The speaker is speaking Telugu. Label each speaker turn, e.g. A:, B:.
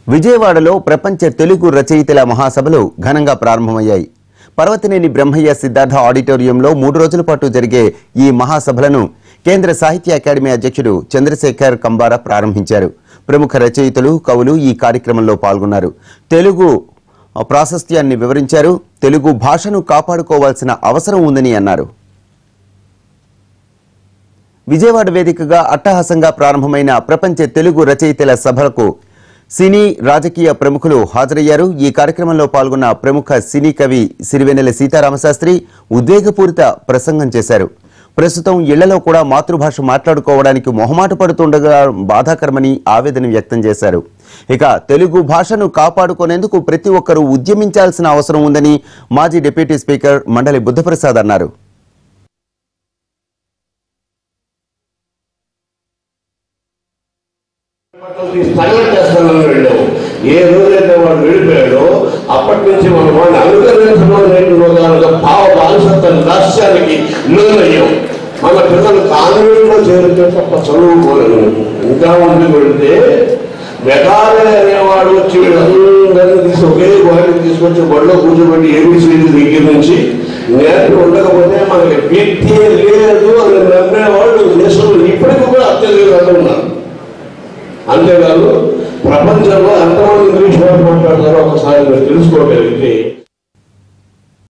A: విజయవాడలో ప్రపంచ తెలుగు రచయితల మహాసభలు ఘనంగా ప్రారంభమయ్యాయి పర్వతనేని బ్రహ్మయ్య సిద్ధార్థ ఆడిటోరియంలో మూడు రోజుల పాటు జరిగే ఈ మహాసభలను కేంద్ర సాహిత్య అకాడమీ అధ్యక్షుడు చంద్రశేఖర్ కంబార ప్రారంభించారు ప్రముఖ రచయితలు కవులు ఈ కార్యక్రమంలో పాల్గొన్నారు తెలుగు ప్రాశస్త్యాన్ని వివరించారు తెలుగు భాషను కాపాడుకోవాల్సిన అవసరం ఉందని అన్నారు విజయవాడ వేదికగా అట్టహాసంగా ప్రారంభమైన ప్రపంచ తెలుగు రచయితల సభలకు సినీ రాజకీయ ప్రముఖులు హాజరయ్యారు ఈ కార్యక్రమంలో పాల్గొన్న ప్రముఖ సినీ కవి సిరివెన్నెల సీతారామశాస్త్రి ఉద్వేగపూరిత ప్రసంగం చేశారు ప్రస్తుతం ఇళ్లలో కూడా మాతృభాష మాట్లాడుకోవడానికి మొహమాట పడుతుండగా బాధాకరమని ఆవేదన వ్యక్తం చేశారు ఇక తెలుగు భాషను కాపాడుకునేందుకు ప్రతి ఒక్కరూ ఉద్యమించాల్సిన అవసరం ఉందని మాజీ డిప్యూటీ స్పీకర్ మండలి బుద్ధప్రసాద్ అన్నారు
B: సంఘటన చేస్తానని వెళ్ళాము ఏ రోజైతే వాడు వెళ్ళిపోయాడో అప్పటి నుంచి మనం వాడిని అనుకరించడం నేర్చుకోగలగా భావ బానిసత్వ రాష్ట్రానికి లోనయ్యాం మన పిల్లలు కాన్వెంట్లో చేరితే తప్ప చదువుకోలేదు ఇంకా ముందు వెళితే మెగాలే అనేవాడు వచ్చి వీళ్ళందరినీ తీసి ఒకే వాడిని తీసుకొచ్చి బడిలో కూర్చోబెట్టి ఏబిసిడి దగ్గర నుంచి నేర్పి ఉండకపోతే మనకి విద్య లేదు అని నమ్మేవాళ్ళు దేశంలో ఇప్పటికీ కూడా అత్యధికంగా ఉన్నారు అంతేకాదు ప్రపంచంలో ఎంతమంది ఇంగ్లీష్ వర్డ్ మాట్లాడతారో ఒకసారి మీరు తెలుసుకోగలిగితే